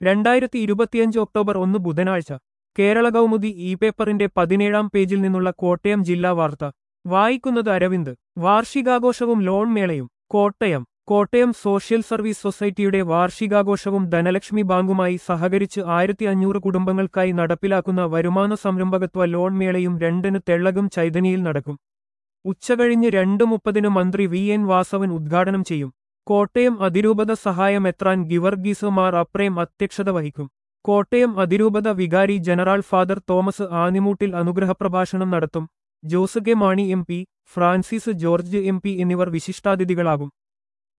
രണ്ടായിരത്തി ഇരുപത്തിയഞ്ച് ഒക്ടോബർ ഒന്ന് ബുധനാഴ്ച കേരള കൗമുദി ഇ പേപ്പറിന്റെ പതിനേഴാം പേജിൽ നിന്നുള്ള കോട്ടയം ജില്ലാ വാർത്ത വായിക്കുന്നത് അരവിന്ദ് വാർഷികാഘോഷവും ലോൺ മേളയും കോട്ടയം കോട്ടയം സോഷ്യൽ സർവീസ് സൊസൈറ്റിയുടെ വാർഷികാഘോഷവും ധനലക്ഷ്മി ബാങ്കുമായി സഹകരിച്ച് ആയിരത്തി അഞ്ഞൂറ് കുടുംബങ്ങൾക്കായി നടപ്പിലാക്കുന്ന വരുമാന സംരംഭകത്വ ലോൺ മേളയും രണ്ടിന് തെള്ളകം ചൈതന്യയിൽ നടക്കും ഉച്ചകഴിഞ്ഞ് രണ്ട് മുപ്പതിന് മന്ത്രി വി എൻ വാസവൻ ഉദ്ഘാടനം ചെയ്യും കോട്ടയം അതിരൂപത സഹായം എത്രാൻ ഗിവർഗീസ് മാർ അപ്രേം അധ്യക്ഷത വഹിക്കും കോട്ടയം അതിരൂപത വികാരി ജനറൽ ഫാദർ തോമസ് ആനിമൂട്ടിൽ അനുഗ്രഹപ്രഭാഷണം നടത്തും Jose K Mani M P Francis George M P എന്നിവർ വിശിഷ്ടാതിഥികളാകും